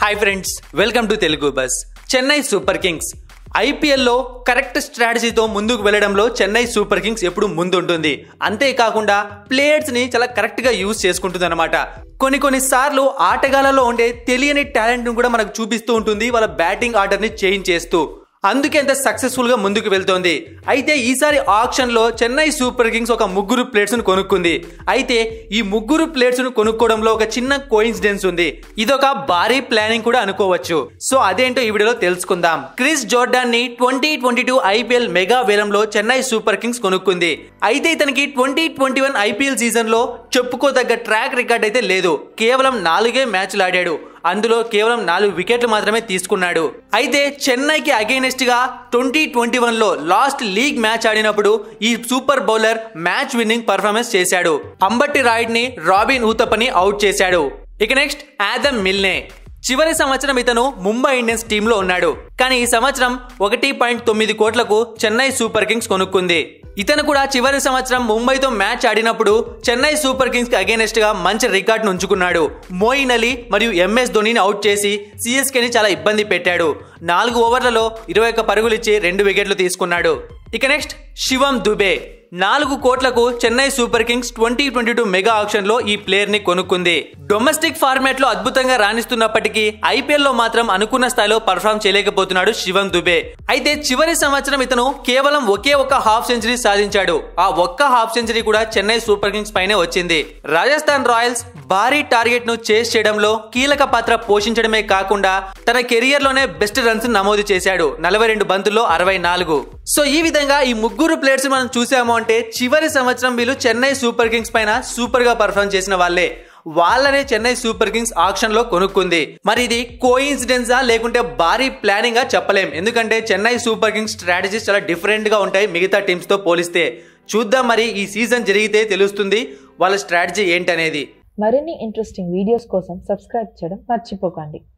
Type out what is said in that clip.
hi friends welcome to Telugu bus Chennai Super Kings ఐపీఎల్లో correct స్ట్రాటజీతో ముందుకు వెళ్ళడంలో చెన్నై సూపర్ కింగ్స్ ఎప్పుడు ముందుంటుంది అంతేకాకుండా ప్లేయర్స్ ని చాలా కరెక్ట్ గా యూజ్ చేసుకుంటుంది అనమాట కొన్ని కొన్ని సార్లు ఆటగాళ్లలో ఉండే తెలియని టాలెంట్ ను కూడా మనకు చూపిస్తూ ఉంటుంది వాళ్ళ బ్యాటింగ్ ఆర్డర్ ని చేంజ్ చేస్తూ అందుకే అంత సక్సెస్ఫుల్ గా ముందుకు వెళ్తోంది అయితే ఈసారి ఆప్షన్ లో చెన్నై సూపర్ కింగ్స్ ఒక ముగ్గురు ప్లేయర్స్ ను కొనుక్కుంది అయితే ఈ ముగ్గురు ప్లేయర్స్ ను కొనుక్కోవడంలో ఒక చిన్న కోయిన్సిడెన్స్ ఉంది ఇదొక భారీ ప్లానింగ్ కూడా అనుకోవచ్చు సో అదేంటో ఈ వీడియోలో తెలుసుకుందాం క్రిస్ జోర్డాన్ ని twenty twenty two IPL mega వేలంలో చెన్నై సూపర్ కింగ్స్ కొనుక్కుంది అయితే ఇతనికి twenty twenty one IPL season లో చెప్పుకోదగ్గ ట్రాక్ రికార్డ్ అయితే లేదు కేవలం నాలుగే మ్యాచ్లు ఆడాడు అందులో కేవలం నాలుగు వికెట్లు మాత్రమే తీసుకున్నాడు అయితే చెన్నైకి అగైనెస్ట్ గా ట్వంటీ ట్వంటీ వన్ లో లాస్ట్ లీగ్ మ్యాచ్ ఆడినప్పుడు ఈ super bowler match winning performance చేశాడు అంబట్టి రాయుడ్ ని రాబిన్ ఊతపని అవుట్ చేశాడు ఇక నెక్స్ట్ ఆదమ్ మిల్నే చివరి సంవత్సరం ఇతను ముంబై ఇండియన్స్ టీంలో ఉన్నాడు కానీ ఈ సంవత్సరం ఒకటి పాయింట్ తొమ్మిది కోట్లకు చెన్నై సూపర్ కింగ్స్ కొనుక్కుంది ఇతను కూడా చివరి సంవత్సరం ముంబైతో మ్యాచ్ ఆడినప్పుడు చెన్నై సూపర్ కింగ్స్ కి అగేనెస్ట్ గా మంచి రికార్డును ఉంచుకున్నాడు మోయిన్ అలీ మరియు ఎంఎస్ ధోనిని అవుట్ చేసి సిఎస్కేని చాలా ఇబ్బంది పెట్టాడు నాలుగు ఓవర్లలో ఇరవై ఒక్క పరుగులు ఇచ్చి రెండు వికెట్లు తీసుకున్నాడు ఇక నెక్స్ట్ శివం దుబే నాలుగు కోట్లకు Chennai Super Kings twenty twenty two mega auction లో ఈ ప్లేయర్ ని కొనుక్కుంది డొమెస్టిక్ ఫార్మాట్ లో అద్భుతంగా రాణిస్తున్నప్పటికీ ఐపీఎల్ లో మాత్రం అనుకున్న స్థాయిలో పర్ఫామ్ చేయలేకపోతున్నాడు శివం దుబే అయితే చివరి సంవత్సరం ఇతను కేవలం ఒకే ఒక హాఫ్ సెంచరీ సాధించాడు ఆ ఒక్క హాఫ్ సెంచరీ కూడా చెన్నై సూపర్ కింగ్స్ పైనే వచ్చింది రాజస్థాన్ రాయల్స్ భారీ టార్గెట్ ను చేస్ చేయడంలో కీలక పాత్ర పోషించడమే కాకుండా తన కెరియర్ లోనే బెస్ట్ రన్స్ నమోదు చేశాడు నలభై రెండు బంతుల్లో అరవై నాలుగు సో ఈ విధంగా ఈ ముగ్గురు ప్లేయర్స్ మనం చూసాము అంటే చివరి సంవత్సరం వీళ్ళు చెన్నై సూపర్ కింగ్స్ పైన సూపర్ గా పర్ఫామ్ చేసిన వాళ్ళే వాళ్ళనే చెన్నై సూపర్ కింగ్స్ ఆప్షన్ లో కొనుక్కుంది మరి ఇది కోయిన్సిడెన్సా లేకుంటే భారీ ప్లానింగ్ గా చెప్పలేం ఎందుకంటే చెన్నై సూపర్ కింగ్స్ స్ట్రాటజీస్ చాలా డిఫరెంట్ గా ఉంటాయి మిగతా టీమ్స్ తో పోలిస్తే చూద్దాం మరి ఈ సీజన్ జరిగితే తెలుస్తుంది వాళ్ళ స్ట్రాటజీ ఏంటనేది మరిన్ని ఇంట్రెస్టింగ్ వీడియోస్ కోసం సబ్స్క్రైబ్ చేయడం మర్చిపోకండి